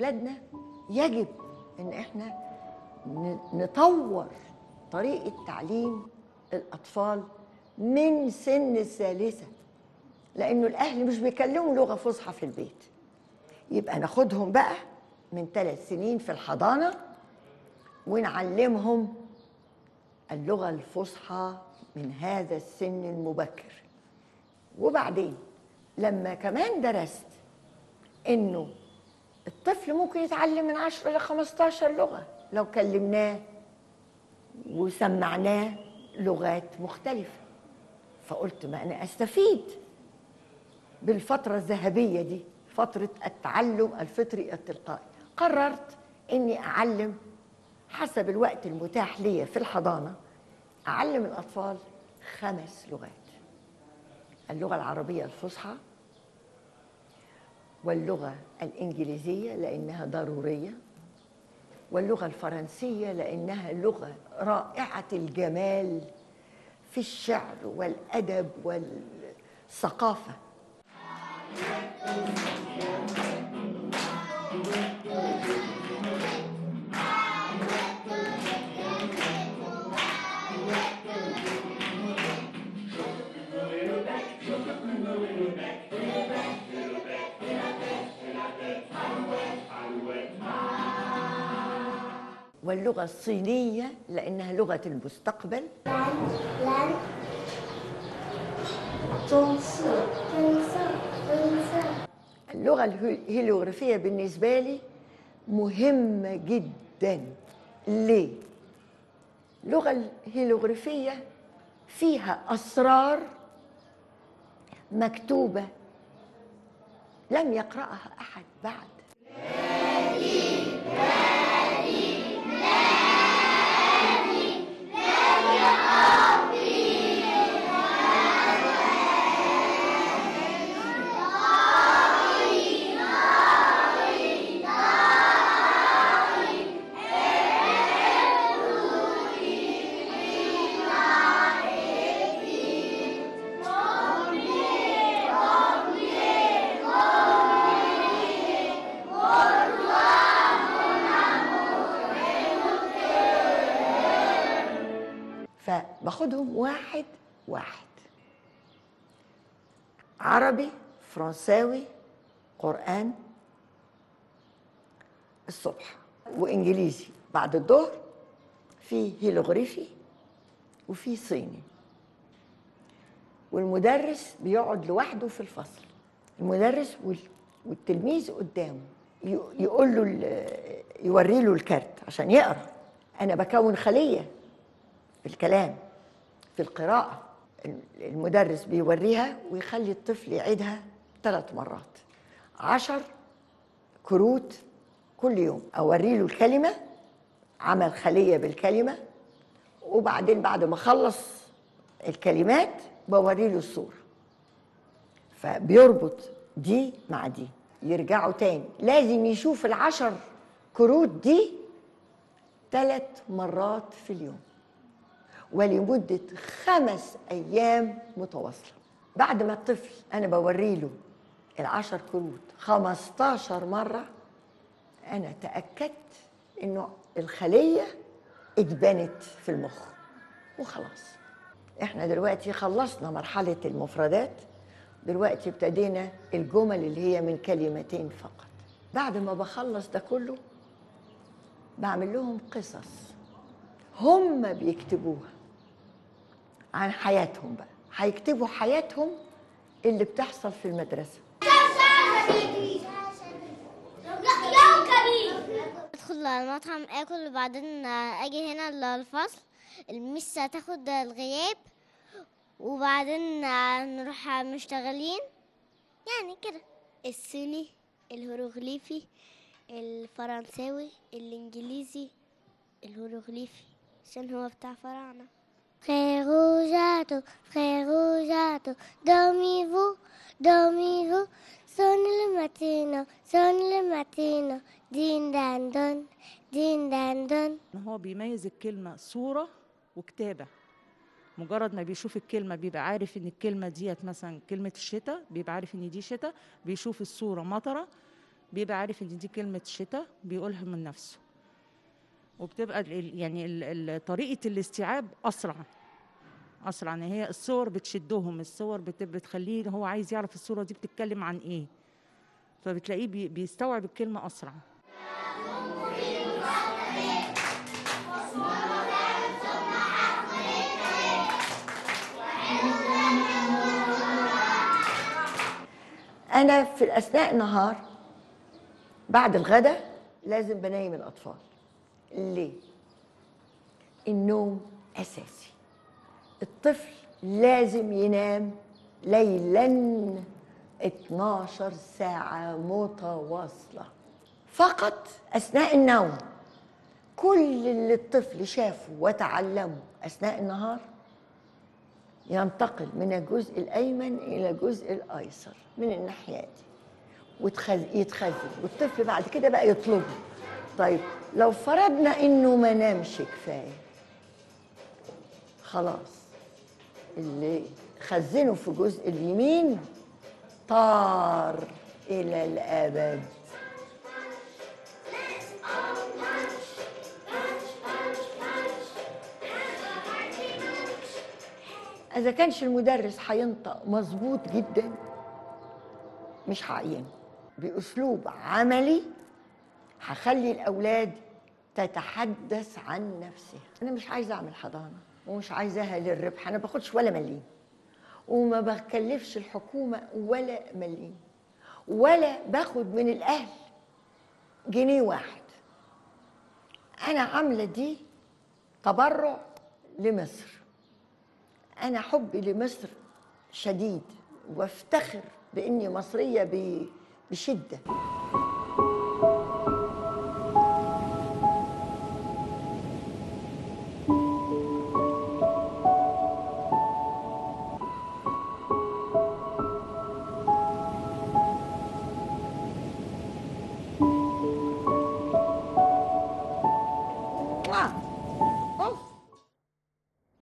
اولادنا يجب ان احنا ن- نطور طريقه تعليم الاطفال من سن الثالثه لانه الاهل مش بيكلموا لغه فصحى في البيت يبقى ناخدهم بقى من ثلاث سنين في الحضانه ونعلمهم اللغه الفصحى من هذا السن المبكر وبعدين لما كمان درست انه الطفل ممكن يتعلم من 10 ل 15 لغه لو كلمناه وسمعناه لغات مختلفه فقلت ما انا استفيد بالفتره الذهبيه دي فتره التعلم الفطري التلقائي قررت اني اعلم حسب الوقت المتاح لي في الحضانه اعلم الاطفال خمس لغات اللغه العربيه الفصحى واللغه الانجليزيه لانها ضروريه واللغه الفرنسيه لانها لغه رائعه الجمال في الشعر والادب والثقافه واللغه الصينيه لانها لغه المستقبل 蓝，棕色，棕色，棕色， اللغة الهيلوغرافية بالنسبة لي مهمة جدا ليه؟ اللغة الهيلوغرافية فيها أسرار مكتوبة لم يقرأها أحد بعد فباخدهم واحد واحد عربي فرنساوي قرآن الصبح وإنجليزي بعد الظهر في هيلوغريفي وفي صيني والمدرس بيقعد لوحده في الفصل المدرس وال- والتلميذ قدامه ي- يقول له ال- يوري له الكارت عشان يقرا انا بكون خليه في الكلام في القراءة المدرس بيوريها ويخلي الطفل يعيدها ثلاث مرات عشر كروت كل يوم أوري له الكلمة عمل خلية بالكلمة وبعدين بعد ما خلص الكلمات بوري له الصورة فبيربط دي مع دي يرجعوا تاني لازم يشوف العشر كروت دي ثلاث مرات في اليوم ولمدة خمس أيام متواصلة بعد ما الطفل أنا بوري له العشر كروت 15 مرة أنا تأكدت إنه الخلية اتبنت في المخ وخلاص احنا دلوقتي خلصنا مرحلة المفردات دلوقتي ابتدينا الجمل اللي هي من كلمتين فقط بعد ما بخلص ده كله بعمل لهم قصص هم بيكتبوها عن حياتهم بقى هيكتبوا حياتهم اللي بتحصل في المدرسة يوم كبير ادخل المطعم اكل وبعدين اجي هنا الفصل الميس هتاخد الغياب وبعدين نروح مشتغلين يعني كده الصيني الهيروغليفي الفرنساوي الانجليزي الهيروغليفي عشان هو بتاع فراعنة Frérot Jato, frérot Jato, dormez-vous, dormez-vous, sonne le matin, sonne le matin, din dan don, din dan don. ان هو بيميز الكلمه صوره وكتابه مجرد ما بيشوف الكلمه بيبقى عارف ان الكلمه ديت مثلا كلمه الشتاء بيبقى عارف ان دي شتاء بيشوف الصوره مطره بيبقى عارف ان دي كلمه شتاء بيقولها من نفسه وبتبقى ال- ال- يعني ال- ال- طريقه الاستيعاب اسرع اسرع ان هي الصور بتشدهم الصور بت- بتخليه هو عايز يعرف الصوره دي بتتكلم عن ايه فبتلاقيه بي- بيستوعب الكلمه اسرع انا في اثناء النهار بعد الغداء لازم بنيم الاطفال ليه النوم اساسي الطفل لازم ينام ليلا 12 ساعة متواصلة فقط أثناء النوم كل اللي الطفل شافه وتعلمه أثناء النهار ينتقل من الجزء الأيمن إلى الجزء الأيسر من الناحية دي ويتخزن والطفل بعد كده بقى يطلبه طيب لو فرضنا إنه ما نامش كفاية خلاص اللي خزنه في الجزء اليمين طار إلى الأبد إذا كانش المدرس هينطق مظبوط جدا مش هعينه بأسلوب عملي هخلي الأولاد تتحدث عن نفسها أنا مش عايزة أعمل حضانة ومش عايزاها للربح أنا باخدش ولا مليم وما بكلفش الحكومة ولا مليم ولا باخد من الأهل جنيه واحد أنا عاملة دي تبرع لمصر أنا حبي لمصر شديد وافتخر بإني مصرية ب- بشدة